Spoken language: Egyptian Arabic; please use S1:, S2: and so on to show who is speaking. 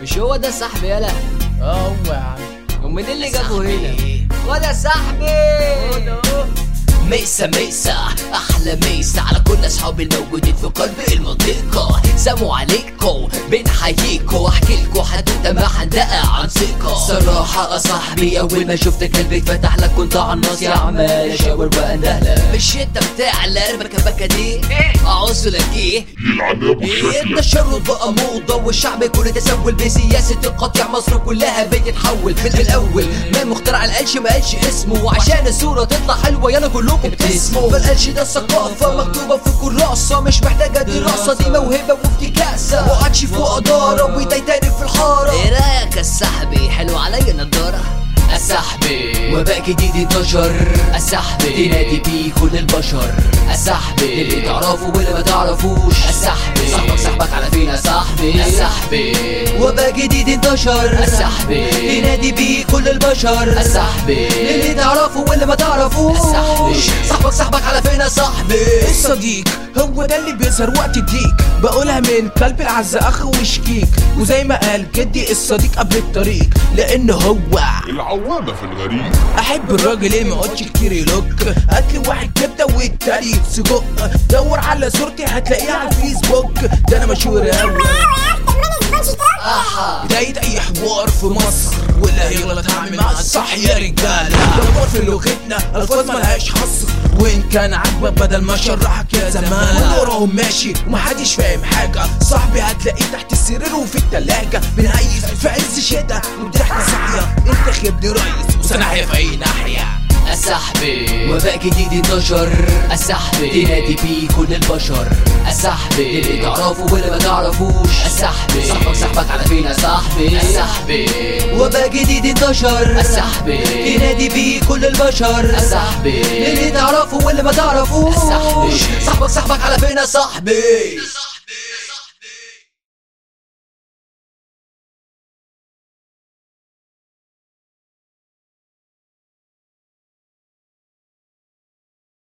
S1: مش هو ده صاحبي يالا
S2: اه هو يا عم
S1: امال ايه اللي جابه هنا وده صاحبي
S3: ميسا ميسا احلى ميسا على كل اصحابي الموجودين في قلب المنطقه سلام عليكم بنحييكم احكي لكم حدوته ما حندقة عن ثقه صراحه يا صاحبي اول ما شفتك قلبي اتفتح لك كنت على الناس يا عمال اشاور واندهلك مش انت بتاع الاربكه دي اعوذ لك ايه إيه التشرد بقى موضة والشعب كله تسول بسياسة القطيع مصر كلها بتتحول من الأول ما مخترع القلش ما قالش اسمه وعشان الصورة تطلع حلوة يلا كلكم بتسموا ما القلش ده ثقافة مكتوبة في كراسة مش محتاجة دراسة دي موهبة وافتكاسة وعادش فوق قدارة وتايتانيك في الحارة ايه رأيك يا صاحبي حلو عليا نضارة أسحبي وباء جديد انتشر أسحبي تنادي بيه كل البشر أسحبي اللي تعرفه واللي ما تعرفوش أسحبي صاحبك صاحبك على فين يا صاحبي أسحبي وباء جديد انتشر أسحبي تنادي بيه كل البشر أسحبي اللي تعرفه واللي ما تعرفوش أسحبي صاحبك صاحبك على فين يا صاحبي
S2: الصديق هو ده اللي بيظهر وقت الضيق بقولها من قلب العز اخ وشكيك وزي ما قال جدي الصديق قبل الطريق لان هو
S4: العوامة في الغريب
S2: احب الراجل اللي ما يقعدش كتير يلوك هاتلي واحد كبده والتاني سجق دور على صورتي هتلاقيها على الفيسبوك ده انا مشهور قوي
S3: آها
S2: بداية أي حوار في مصر واللي هيغلط هعمل معاه الصح يا رجالة دور في لغتنا ألفاظ ملهاش حصر وإن كان عاجبك بدل ما أشرحك يا زمان واللي وراهم ماشي ومحدش فاهم حاجة صاحبي هتلاقيه تحت السرير وفي التلاجة بنهيس في عز الشتا ودرحنا صاحية أنت خبني ريس وسناحية في أي ناحية
S3: أسحبي وباء جديد انتشر أسحبي تنادي بيه كل البشر أسحبي اللي تعرفه واللي ما تعرفوش أسحبي صاحبك صاحبك على فين يا صاحبي أسحبي وباء جديد انتشر أسحبي تنادي بيه كل البشر أسحبي اللي تعرفه واللي ما تعرفوش أسحبي صاحبك صاحبك على فين يا صاحبي